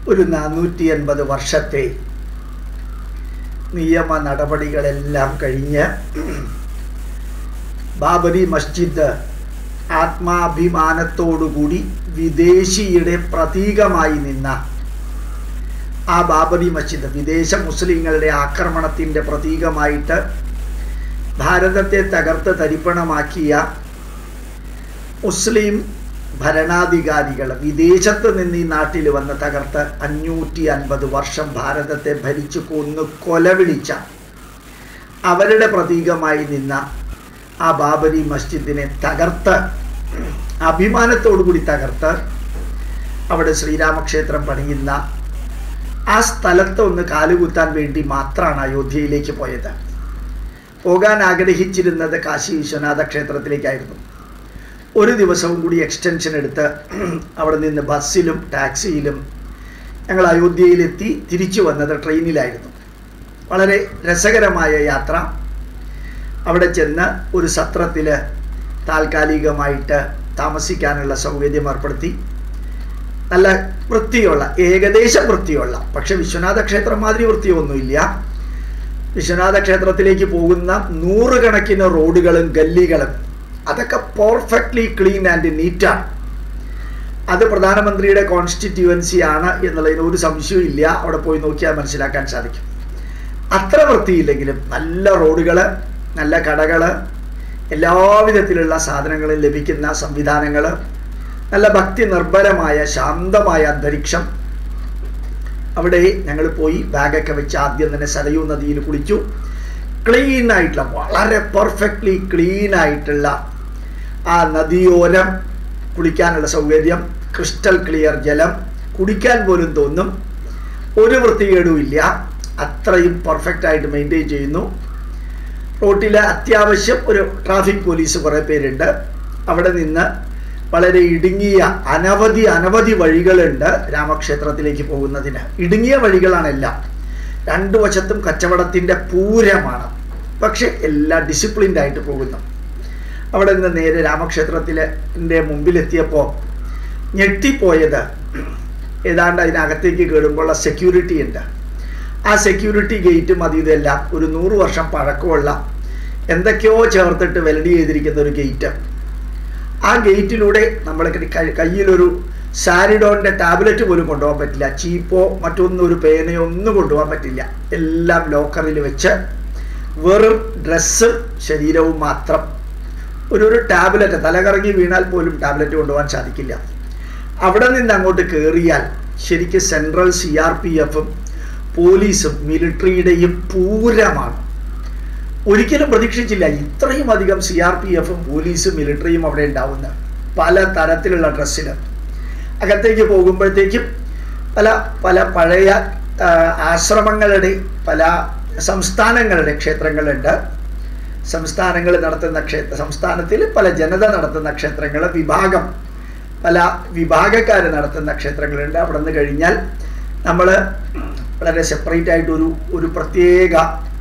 ഒരു നാനൂറ്റി എൺപത് വർഷത്തെ നിയമ നടപടികളെല്ലാം കഴിഞ്ഞ് ബാബരി മസ്ജിദ് ആത്മാഭിമാനത്തോടുകൂടി വിദേശിയുടെ പ്രതീകമായി നിന്ന ആ ബാബരി മസ്ജിദ് വിദേശ മുസ്ലിങ്ങളുടെ ആക്രമണത്തിൻ്റെ പ്രതീകമായിട്ട് ഭാരതത്തെ തകർത്ത് തരിപ്പണമാക്കിയ മുസ്ലിം ഭരണാധികാരികൾ വിദേശത്ത് നിന്ന് ഈ നാട്ടിൽ വന്ന് തകർത്ത് അഞ്ഞൂറ്റി അൻപത് വർഷം ഭാരതത്തെ ഭരിച്ചു കൊന്നു കൊലവിളിച്ച അവരുടെ പ്രതീകമായി നിന്ന ആ ബാബരി മസ്ജിദിനെ തകർത്ത് അഭിമാനത്തോടുകൂടി തകർത്ത് അവിടെ ശ്രീരാമക്ഷേത്രം പണിയുന്ന ആ സ്ഥലത്ത് ഒന്ന് കാലുകുത്താൻ വേണ്ടി മാത്രമാണ് അയോധ്യയിലേക്ക് പോയത് പോകാൻ ആഗ്രഹിച്ചിരുന്നത് കാശി വിശ്വനാഥ ക്ഷേത്രത്തിലേക്കായിരുന്നു ഒരു ദിവസവും കൂടി എക്സ്റ്റൻഷൻ എടുത്ത് അവിടെ നിന്ന് ബസ്സിലും ടാക്സിയിലും ഞങ്ങൾ അയോധ്യയിലെത്തി തിരിച്ചു വന്നത് ട്രെയിനിലായിരുന്നു വളരെ രസകരമായ യാത്ര അവിടെ ചെന്ന് ഒരു സത്രത്തിൽ താൽക്കാലികമായിട്ട് താമസിക്കാനുള്ള സൗകര്യം ഏർപ്പെടുത്തി നല്ല വൃത്തിയുള്ള ഏകദേശം വൃത്തിയുള്ള പക്ഷെ വിശ്വനാഥ ക്ഷേത്രം മാതിരി വൃത്തിയൊന്നുമില്ല വിശ്വനാഥ ക്ഷേത്രത്തിലേക്ക് പോകുന്ന നൂറുകണക്കിന് റോഡുകളും ഗല്ലികളും അതൊക്കെ പെർഫെക്റ്റ്ലി ക്ലീൻ ആൻഡ് നീറ്റാണ് അത് പ്രധാനമന്ത്രിയുടെ കോൺസ്റ്റിറ്റ്യുവൻസി ആണ് എന്നുള്ളതിന് ഒരു സംശയവും ഇല്ല അവിടെ പോയി നോക്കിയാൽ മനസ്സിലാക്കാൻ സാധിക്കും അത്ര വൃത്തിയില്ലെങ്കിലും നല്ല റോഡുകൾ നല്ല കടകൾ എല്ലാവിധത്തിലുള്ള സാധനങ്ങളും ലഭിക്കുന്ന സംവിധാനങ്ങൾ നല്ല ഭക്തി നിർഭരമായ ശാന്തമായ അന്തരീക്ഷം അവിടെ ഞങ്ങൾ പോയി ബാഗൊക്കെ വെച്ച് ആദ്യം തന്നെ സരയൂ നദിയിൽ കുളിച്ചു ക്ലീൻ ആയിട്ടുള്ള വളരെ പെർഫെക്റ്റ്ലി ക്ലീൻ ആയിട്ടുള്ള ആ നദിയോരം കുളിക്കാനുള്ള സൗകര്യം ക്രിസ്റ്റൽ ക്ലിയർ ജലം കുടിക്കാൻ പോലും തോന്നും ഒരു വൃത്തികേടും ഇല്ല അത്രയും പെർഫെക്റ്റ് ആയിട്ട് മെയിൻറ്റെയിൻ ചെയ്യുന്നു റോട്ടിൽ അത്യാവശ്യം ഒരു ട്രാഫിക് പോലീസ് കുറേ പേരുണ്ട് അവിടെ നിന്ന് വളരെ ഇടുങ്ങിയ അനവധി അനവധി വഴികളുണ്ട് രാമക്ഷേത്രത്തിലേക്ക് പോകുന്നതിന് ഇടുങ്ങിയ വഴികളാണെല്ലാം രണ്ടു വശത്തും കച്ചവടത്തിൻ്റെ പൂരമാണ് പക്ഷെ എല്ലാം ഡിസിപ്ലിൻഡ് ആയിട്ട് പോകുന്നു അവിടെ നിന്ന് നേരെ രാമക്ഷേത്രത്തിൻ്റെ മുമ്പിലെത്തിയപ്പോൾ ഞെട്ടിപ്പോയത് ഏതാണ്ട് അതിനകത്തേക്ക് കയറുമ്പോഴുള്ള സെക്യൂരിറ്റി ഉണ്ട് ആ സെക്യൂരിറ്റി ഗേറ്റും അത് ഇതെല്ലാം ഒരു നൂറ് വർഷം പഴക്കമുള്ള എന്തൊക്കെയോ ചേർത്തിട്ട് വെലഡി ചെയ്തിരിക്കുന്ന ഒരു ഗേറ്റ് ആ ഗേറ്റിലൂടെ നമ്മൾ കയ്യിലൊരു സാരിഡോണിൻ്റെ ടാബ്ലറ്റ് പോലും കൊണ്ടുപോകാൻ പറ്റില്ല ചീപ്പോ മറ്റൊന്നും ഒരു പേനയോ ഒന്നും കൊണ്ടുപോകാൻ പറ്റില്ല എല്ലാം ലോക്കറിൽ വെച്ച് വെറും ഡ്രസ്സും ശരീരവും മാത്രം ഒരു ഒരു ടാബ്ലറ്റ് തലകറങ്ങി വീണാൽ പോലും ടാബ്ലറ്റ് കൊണ്ടുപോകാൻ സാധിക്കില്ല അവിടെ നിന്ന് അങ്ങോട്ട് കയറിയാൽ ശരിക്കും സെൻട്രൽ സി ആർ പി എഫും പോലീസും മിലിറ്ററിയുടെയും പൂരമാണ് ഒരിക്കലും പ്രതീക്ഷിച്ചില്ല ഇത്രയും അധികം സി ആർ പി എഫും പോലീസും മിലിറ്ററിയും അവിടെ ഉണ്ടാവുന്ന പല തരത്തിലുള്ള ഡ്രസ്സിൽ അകത്തേക്ക് പോകുമ്പോഴത്തേക്കും പല പല പഴയ ആശ്രമങ്ങളുടെ പല സംസ്ഥാനങ്ങളുടെ ക്ഷേത്രങ്ങളുണ്ട് സംസ്ഥാനങ്ങൾ നടത്തുന്ന ക്ഷേത്ര സംസ്ഥാനത്തിൽ പല ജനത നടത്തുന്ന ക്ഷേത്രങ്ങൾ വിഭാഗം പല വിഭാഗക്കാർ നടത്തുന്ന ക്ഷേത്രങ്ങളുണ്ട് അവിടെ നിന്ന് കഴിഞ്ഞാൽ നമ്മൾ വളരെ സെപ്പറേറ്റ് ആയിട്ട് ഒരു ഒരു പ്രത്യേക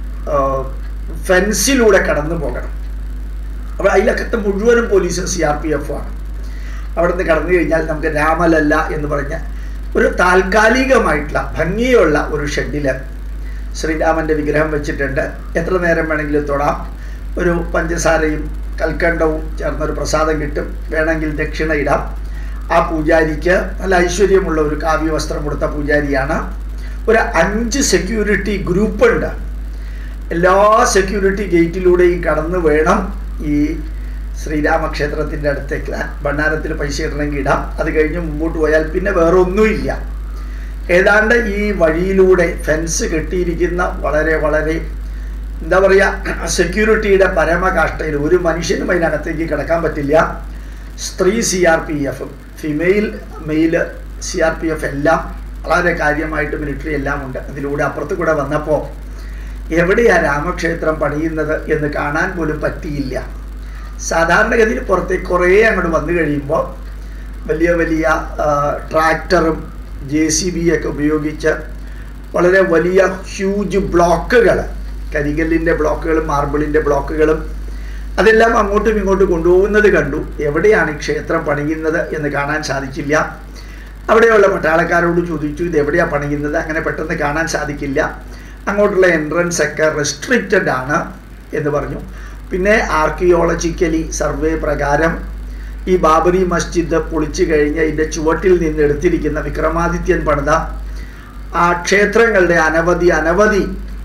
ഫെൻസിലൂടെ കടന്നു പോകണം അപ്പോൾ അതിലകത്ത് മുഴുവനും പോലീസും സി ആർ പി എഫും ആണ് അവിടെ നിന്ന് കടന്നു കഴിഞ്ഞാൽ നമുക്ക് രാമലല്ല എന്ന് പറഞ്ഞ ഒരു താൽക്കാലികമായിട്ടുള്ള ഭംഗിയുള്ള ഒരു ഷെഡിൽ ശ്രീരാമൻ്റെ വിഗ്രഹം വെച്ചിട്ടുണ്ട് എത്ര നേരം വേണമെങ്കിലും തൊടാം ഒരു പഞ്ചസാരയും കൽക്കണ്ടവും ചേർന്നൊരു പ്രസാദം കിട്ടും വേണമെങ്കിൽ ദക്ഷിണ ഇടാം ആ പൂജാരിക്ക് നല്ല ഐശ്വര്യമുള്ള ഒരു കാവ്യവസ്ത്രം കൊടുത്ത പൂജാരിയാണ് ഒരു അഞ്ച് സെക്യൂരിറ്റി ഗ്രൂപ്പ് ഉണ്ട് എല്ലാ സെക്യൂരിറ്റി ഗേറ്റിലൂടെയും കടന്നു വേണം ഈ ശ്രീരാമക്ഷേത്രത്തിൻ്റെ അടുത്തേക്ക് ഭണ്ഡാരത്തിൽ പൈസ ഇടണമെങ്കിൽ ഇടാം അത് കഴിഞ്ഞ് മുമ്പോട്ട് പോയാൽ പിന്നെ വേറെ ഒന്നുമില്ല ഏതാണ്ട് ഈ വഴിയിലൂടെ ഫെൻസ് കെട്ടിയിരിക്കുന്ന വളരെ വളരെ എന്താ പറയുക സെക്യൂരിറ്റിയുടെ പരമകാഷ്ടയിൽ ഒരു മനുഷ്യനും അതിനകത്തേക്ക് കിടക്കാൻ പറ്റില്ല സ്ത്രീ സി ആർ പി എഫും female male C R P F എല്ലാം വളരെ കാര്യമായിട്ട് മിലിറ്ററി എല്ലാം ഉണ്ട് അതിലൂടെ അപ്പുറത്ത് കൂടെ വന്നപ്പോൾ എവിടെയാണ് രാമക്ഷേത്രം പണിയുന്നത് എന്ന് കാണാൻ പോലും പറ്റിയില്ല സാധാരണഗതിയിൽ പുറത്തേക്ക് കുറേ അങ്ങോട്ട് വന്നു കഴിയുമ്പോൾ വലിയ വലിയ ട്രാക്ടറും ജെ സി ബി ഒക്കെ ഉപയോഗിച്ച് വളരെ വലിയ ഹ്യൂജ് ബ്ലോക്കുകൾ കരികല്ലിൻ്റെ ബ്ലോക്കുകളും മാർബിളിൻ്റെ ബ്ലോക്കുകളും അതെല്ലാം അങ്ങോട്ടും ഇങ്ങോട്ടും കൊണ്ടുപോകുന്നത് കണ്ടു എവിടെയാണ് ഈ ക്ഷേത്രം പണിയുന്നത് എന്ന് കാണാൻ സാധിച്ചില്ല അവിടെയുള്ള പട്ടാളക്കാരോട് ചോദിച്ചു ഇത് എവിടെയാണ് പണിയുന്നത് അങ്ങനെ പെട്ടെന്ന് കാണാൻ സാധിക്കില്ല അങ്ങോട്ടുള്ള എൻട്രൻസ് ഒക്കെ റെസ്ട്രിക്റ്റഡ് ആണ് എന്ന് പറഞ്ഞു പിന്നെ ആർക്കിയോളജിക്കലി സർവേ പ്രകാരം ഈ ബാബറി മസ്ജിദ് പൊളിച്ചു കഴിഞ്ഞ് ഇതിൻ്റെ ചുവട്ടിൽ നിന്ന് എടുത്തിരിക്കുന്ന വിക്രമാദിത്യൻ പണിത ആ ക്ഷേത്രങ്ങളുടെ അനവധി അനവധി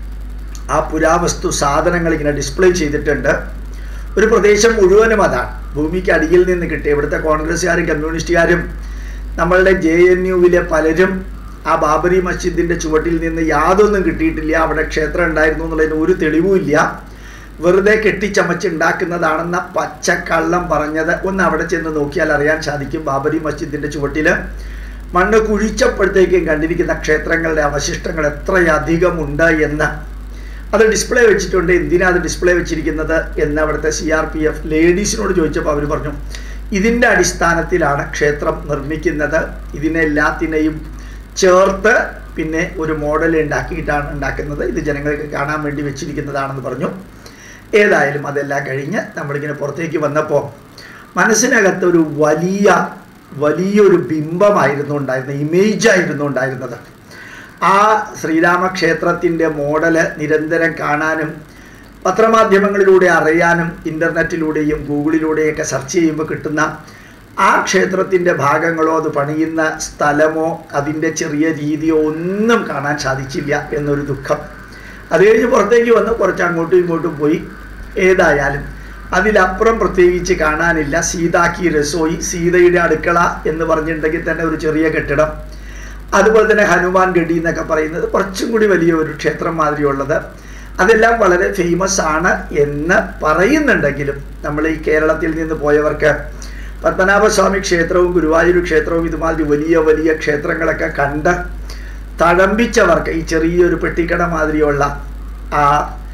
ആ പുരാവസ്തു സാധനങ്ങൾ ഇങ്ങനെ ഡിസ്പ്ലേ ചെയ്തിട്ടുണ്ട് ഒരു പ്രദേശം മുഴുവനും അതാണ് ഭൂമിക്ക് അടിയിൽ നിന്ന് കിട്ടി ഇവിടുത്തെ കോൺഗ്രസ്സുകാരും കമ്മ്യൂണിസ്റ്റുകാരും നമ്മളുടെ ജെ എൻ യുവിലെ പലരും ആ ബാബരി മസ്ജിദിൻ്റെ ചുവട്ടിൽ നിന്ന് യാതൊന്നും കിട്ടിയിട്ടില്ല അവിടെ ക്ഷേത്രം ഉണ്ടായിരുന്നു എന്നുള്ളതിന് ഒരു തെളിവുമില്ല വെറുതെ കെട്ടിച്ചമച്ചുണ്ടാക്കുന്നതാണെന്ന പച്ചക്കള്ളം പറഞ്ഞത് ഒന്ന് അവിടെ ചെന്ന് നോക്കിയാൽ അറിയാൻ സാധിക്കും ബാബരി മസ്ജിദിൻ്റെ ചുവട്ടിൽ മണ്ണ് കുഴിച്ചപ്പോഴത്തേക്കും കണ്ടിരിക്കുന്ന ക്ഷേത്രങ്ങളുടെ അവശിഷ്ടങ്ങൾ എത്രയധികം ഉണ്ട് എന്ന് അത് ഡിസ്പ്ലേ വെച്ചിട്ടുണ്ട് എന്തിനാ അത് ഡിസ്പ്ലേ വെച്ചിരിക്കുന്നത് എന്ന് അവിടുത്തെ സി ആർ പി എഫ് ലേഡീസിനോട് ചോദിച്ചപ്പോൾ അവർ പറഞ്ഞു ഇതിൻ്റെ അടിസ്ഥാനത്തിലാണ് ക്ഷേത്രം നിർമ്മിക്കുന്നത് ഇതിനെല്ലാത്തിനെയും ചേർത്ത് പിന്നെ ഒരു മോഡൽ ഉണ്ടാക്കിയിട്ടാണ് ഉണ്ടാക്കുന്നത് ഇത് ജനങ്ങൾക്ക് കാണാൻ വേണ്ടി വെച്ചിരിക്കുന്നതാണെന്ന് പറഞ്ഞു ഏതായാലും അതെല്ലാം കഴിഞ്ഞ് നമ്മളിങ്ങനെ പുറത്തേക്ക് വന്നപ്പോൾ മനസ്സിനകത്ത് ഒരു വലിയ വലിയൊരു ബിംബമായിരുന്നു ഉണ്ടായിരുന്നത് ഇമേജ് ആയിരുന്നു ഉണ്ടായിരുന്നത് ആ ശ്രീരാമക്ഷേത്രത്തിൻ്റെ മോഡല് നിരന്തരം കാണാനും പത്രമാധ്യമങ്ങളിലൂടെ അറിയാനും ഇൻ്റർനെറ്റിലൂടെയും ഗൂഗിളിലൂടെയൊക്കെ സെർച്ച് ചെയ്യുമ്പോൾ കിട്ടുന്ന ആ ക്ഷേത്രത്തിൻ്റെ ഭാഗങ്ങളോ അത് പണിയുന്ന സ്ഥലമോ അതിൻ്റെ ചെറിയ രീതിയോ ഒന്നും കാണാൻ സാധിച്ചില്ല എന്നൊരു ദുഃഖം അത് കഴിഞ്ഞ് പുറത്തേക്ക് വന്ന് കുറച്ച് അങ്ങോട്ടും ഇങ്ങോട്ടും പോയി ഏതായാലും അതിലപ്പുറം പ്രത്യേകിച്ച് കാണാനില്ല സീതാക്കി രസോയി സീതയുടെ അടുക്കള എന്ന് പറഞ്ഞിട്ടുണ്ടെങ്കിൽ തന്നെ ഒരു ചെറിയ കെട്ടിടം അതുപോലെ തന്നെ ഹനുമാൻ ഗഡി എന്നൊക്കെ പറയുന്നത് കുറച്ചും കൂടി വലിയ ഒരു ക്ഷേത്രം മാതിരിയുള്ളത് അതെല്ലാം വളരെ ഫേമസ് ആണ് എന്ന് പറയുന്നുണ്ടെങ്കിലും നമ്മൾ ഈ കേരളത്തിൽ നിന്ന് പോയവർക്ക് പത്മനാഭസ്വാമി ക്ഷേത്രവും ഗുരുവായൂർ ക്ഷേത്രവും ഇതുമാതിരി വലിയ വലിയ ക്ഷേത്രങ്ങളൊക്കെ കണ്ട് തഴമ്പിച്ചവർക്ക് ഈ ചെറിയൊരു പെട്ടിക്കട മാതിരിയുള്ള ആ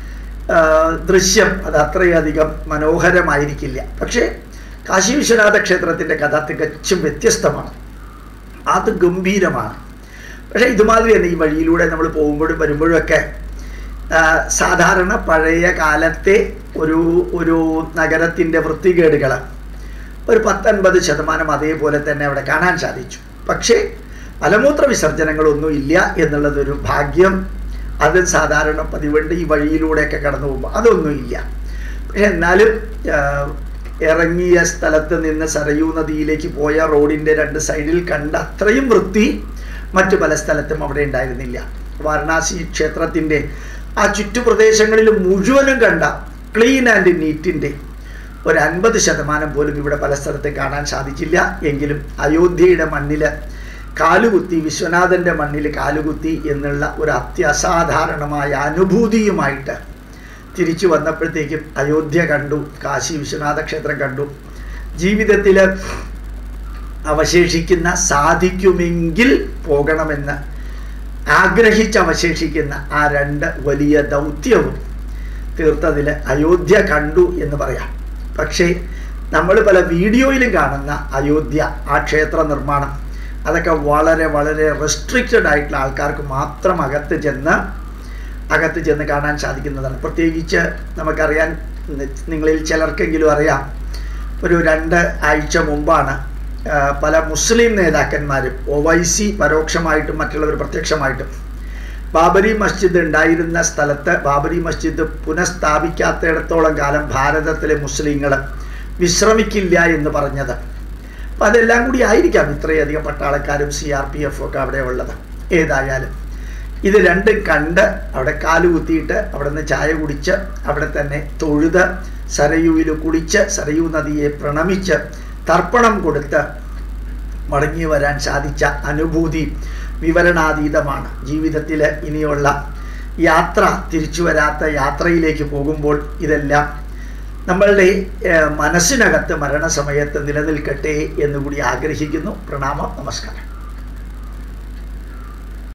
ദൃശ്യം അത് അത്രയധികം മനോഹരമായിരിക്കില്ല പക്ഷേ കാശി വിശ്വനാഥ ക്ഷേത്രത്തിൻ്റെ കഥ തികച്ചും വ്യത്യസ്തമാണ് അത് ഗംഭീരമാണ് പക്ഷേ ഇതുമാതിരി തന്നെ ഈ വഴിയിലൂടെ നമ്മൾ പോകുമ്പോഴും വരുമ്പോഴും ഒക്കെ സാധാരണ പഴയ കാലത്തെ ഒരു ഒരു നഗരത്തിൻ്റെ വൃത്തികേടുകൾ ഒരു പത്തൊൻപത് ശതമാനം അതേപോലെ തന്നെ അവിടെ കാണാൻ സാധിച്ചു പക്ഷേ മലമൂത്ര വിസർജനങ്ങളൊന്നും ഇല്ല എന്നുള്ളതൊരു ഭാഗ്യം അത് സാധാരണ പതിവുണ്ട് ഈ വഴിയിലൂടെയൊക്കെ കടന്നു പോകുമ്പോൾ അതൊന്നും ഇല്ല പക്ഷെ എന്നാലും ഇറങ്ങിയ സ്ഥലത്ത് നിന്ന് സരയൂ നദിയിലേക്ക് പോയ റോഡിൻ്റെ രണ്ട് സൈഡിൽ കണ്ട അത്രയും വൃത്തി മറ്റു പല സ്ഥലത്തും അവിടെ ഉണ്ടായിരുന്നില്ല വാരണാസി ക്ഷേത്രത്തിൻ്റെ ആ ചുറ്റുപ്രദേശങ്ങളിൽ മുഴുവനും കണ്ട ക്ലീൻ ആൻഡ് നീറ്റിൻ്റെ ഒരു അൻപത് ശതമാനം പോലും ഇവിടെ പല സ്ഥലത്തും കാണാൻ സാധിച്ചില്ല എങ്കിലും അയോധ്യയുടെ മണ്ണിൽ കാലുകുത്തി വിശ്വനാഥൻ്റെ മണ്ണിൽ കാലുകുത്തി എന്നുള്ള ഒരു അത്യസാധാരണമായ അനുഭൂതിയുമായിട്ട് തിരിച്ചു വന്നപ്പോഴത്തേക്കും അയോധ്യ കണ്ടു കാശി വിശ്വനാഥ ക്ഷേത്രം കണ്ടു ജീവിതത്തിൽ അവശേഷിക്കുന്ന സാധിക്കുമെങ്കിൽ പോകണമെന്ന് ആഗ്രഹിച്ച് അവശേഷിക്കുന്ന ആ രണ്ട് വലിയ ദൗത്യവും തീർത്തതിൽ അയോധ്യ കണ്ടു എന്ന് പറയാം പക്ഷേ നമ്മൾ പല വീഡിയോയിലും കാണുന്ന അയോധ്യ ആ ക്ഷേത്ര നിർമ്മാണം അതൊക്കെ വളരെ വളരെ റെസ്ട്രിക്റ്റഡ് ആയിട്ടുള്ള ആൾക്കാർക്ക് മാത്രം അകത്ത് ചെന്ന് അകത്ത് ചെന്ന് കാണാൻ സാധിക്കുന്നതാണ് പ്രത്യേകിച്ച് നമുക്കറിയാൻ നിങ്ങളിൽ ചിലർക്കെങ്കിലും അറിയാം ഒരു രണ്ട് ആഴ്ച മുമ്പാണ് പല മുസ്ലിം നേതാക്കന്മാരും ഒവൈസി പരോക്ഷമായിട്ടും മറ്റുള്ളവർ പ്രത്യക്ഷമായിട്ടും ബാബരി മസ്ജിദ് ഉണ്ടായിരുന്ന സ്ഥലത്ത് ബാബരി മസ്ജിദ് പുനഃസ്ഥാപിക്കാത്തിടത്തോളം കാലം ഭാരതത്തിലെ മുസ്ലിങ്ങൾ വിശ്രമിക്കില്ല എന്ന് പറഞ്ഞത് അപ്പം അതെല്ലാം കൂടി ആയിരിക്കാം ഇത്രയധികം പട്ടാളക്കാരും സി ആർ പി എഫും ഒക്കെ അവിടെ ഉള്ളത് ഏതായാലും ഇത് രണ്ടും കണ്ട് അവിടെ കാലുകുത്തിയിട്ട് അവിടെ നിന്ന് ചായ കുടിച്ച് അവിടെ തന്നെ തൊഴുത് സരയുവിൽ കുളിച്ച് സരയു നദിയെ പ്രണമിച്ച് തർപ്പണം കൊടുത്ത് മടങ്ങി വരാൻ സാധിച്ച അനുഭൂതി വിവരണാതീതമാണ് ജീവിതത്തിൽ ഇനിയുള്ള യാത്ര തിരിച്ചു വരാത്ത യാത്രയിലേക്ക് പോകുമ്പോൾ ഇതെല്ലാം നമ്മളുടെ മനസ്സിനകത്ത് മരണസമയത്ത് നിലനിൽക്കട്ടെ എന്നുകൂടി ആഗ്രഹിക്കുന്നു പ്രണാമം നമസ്കാരം